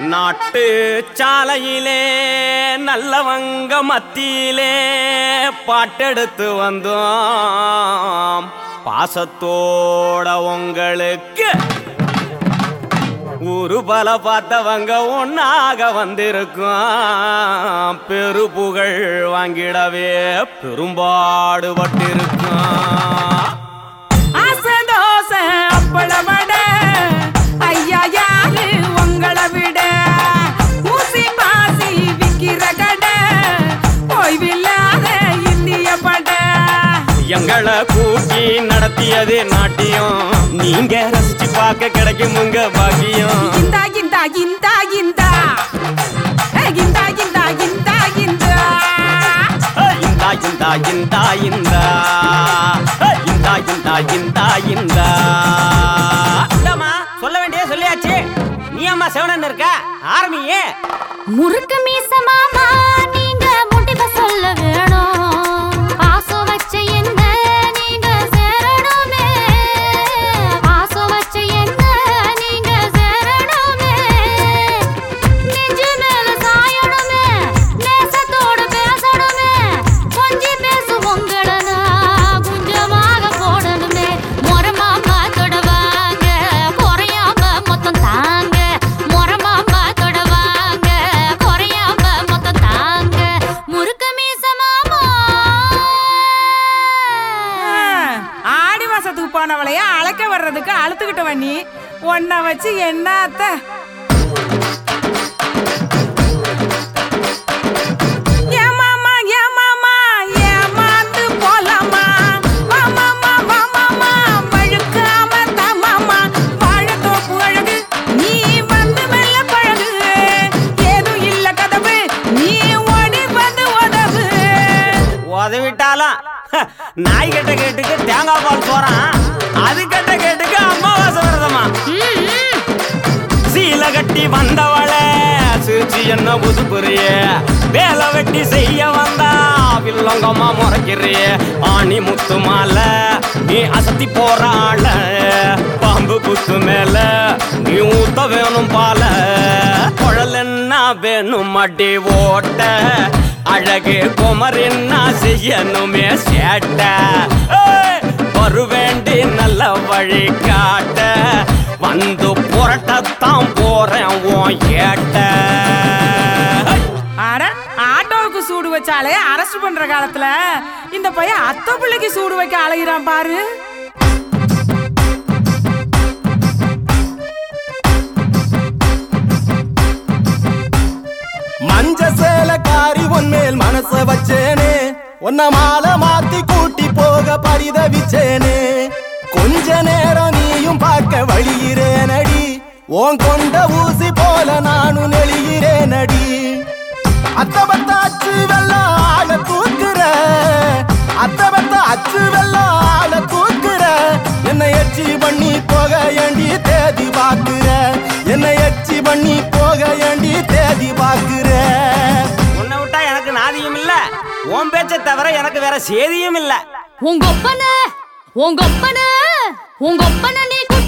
நாட்டு சாலையிலே நல்லவங்க மத்தியிலே பாட்டெடுத்து வந்தோம் பாசத்தோட உங்களுக்கு ஊரு பல பார்த்தவங்க ஒன்னாக வந்திருக்கும் பெரு புகழ் வாங்கிடவே பெரும்பாடுபட்டிருக்கும் ஆசை தோசை அப்பள வடை ஐயா யாரு உங்களை விட ஊசி பாசி விக்கிற கடை ஓய்வில்லாத இந்திய படை எங்களை கூட்டி நடத்தியது நாட்டியம் நீங்க ரசிச்சு பார்க்க கிடைக்கும் உங்க பாக்கியம் இந்தா இந்தா இந்தா இந்தா ஏ, இந்தா இந்தா இந்தா இந்தா இந்தா இந்தா இந்தா இந்தா இந்தா இந்தா இந்தா இந்தா இந்தாம்மா, சொல்ல வேண்டிய சொல்லியாச்சு நீ அம்மா செவனன் இருக்க ஆரம்பியே முறுக்கு மீச மாமா நீங்க முடிவ சொல்ல வேணும் பாசம் வச்ச என்ன நீங்க சேரணுமே பாசம் வச்ச என்ன நீங்க சேரணுமே நெஞ்சு மேல சாயணுமே நேசத்தோட பேசணுமே கொஞ்சி பேசு உங்களை நான் குஞ்சமாக போடணுமே மொரமாமா தொடவாங்க குறையாம மொத்தம் தாங்க மொரமாமா தொடவாங்க குறையாம மொத்தம் தாங்க முறுக்கு மீச மாமா ஆடி மாசத்துக்கு போனவளைய அழைக்க வர்றதுக்கு அழுத்துக்கிட்ட வண்ணி உன்னை வச்சு என்ன அத்தை ஏமாமா, ஏமாமா, ஏமாந்து போலாமா? வாமாமா, வாமாமா, வழுக்காம தாமாமா. வாழைத்தோப்பு அழகு, நீ வந்து மெல்ல பழகு. ஏதும் இல்ல கதவு, நீ ஓடி வந்து உதவு. உதவிட்டாலும் நாய் கட்ட கேட்டுக்கு தேங்காய் பால் போறான் அது கட்ட கேட்டுக்கு அம்மாவாசை விரதமா சீல கட்டி வந்தவள சிரிச்சு என்ன புதுப்புறிய வேலை வெட்டி செய்ய வந்தா வில்லங்கம்மா முறைக்கிறிய ஆணி முத்து மாலை நீ அசத்தி போறாள பாம்பு புத்து மேல நீ ஊத்த வேணும் பால குழல் என்ன வேணும் அடி ஓட்ட அழகு குமர் என்ன செய்யணுமே சேட்ட ஏய், வருவேண்டி நல்ல வழி காட்ட வந்து புரட்டத்தான் போறேன் உன் ஏட்ட அட ஆட்டோவுக்கு சூடு வச்சாலே அரெஸ்ட் பண்ற காலத்துல இந்த பையன் அத்தை பிள்ளைக்கு சூடு வைக்க அலைகிறான் பாரு மஞ்ச சேலக்காரி உன்மேல் மனச வச்சேனே உன்ன மாலை மாத்தி கூட்டி போக பரிதவிச்சேனே கொஞ்ச நேரம் நீயும் பார்க்க வழிகிறேனடி உன் கொண்ட ஊசி போல நானும் நெளிகிறேனடி அத்தபத்த அச்சு வெள்ளம் ஆள தூக்குற அத்தபத்த அச்சு வெள்ளம் ஆள தூக்குற என்னை எச்சி பண்ணி போக ஏண்டி தேதி பாக்குற என்னை எச்சி பண்ணி போக ஏண்டி தேதி பாக்குற உன்னை விட்டா எனக்கு நாதியும் இல்ல உன் பேச்சை தவிர எனக்கு வேற சேதியும் இல்ல உங்க ஒப்பன உங்க ஒப்பன உங்க ஒப்பன நீ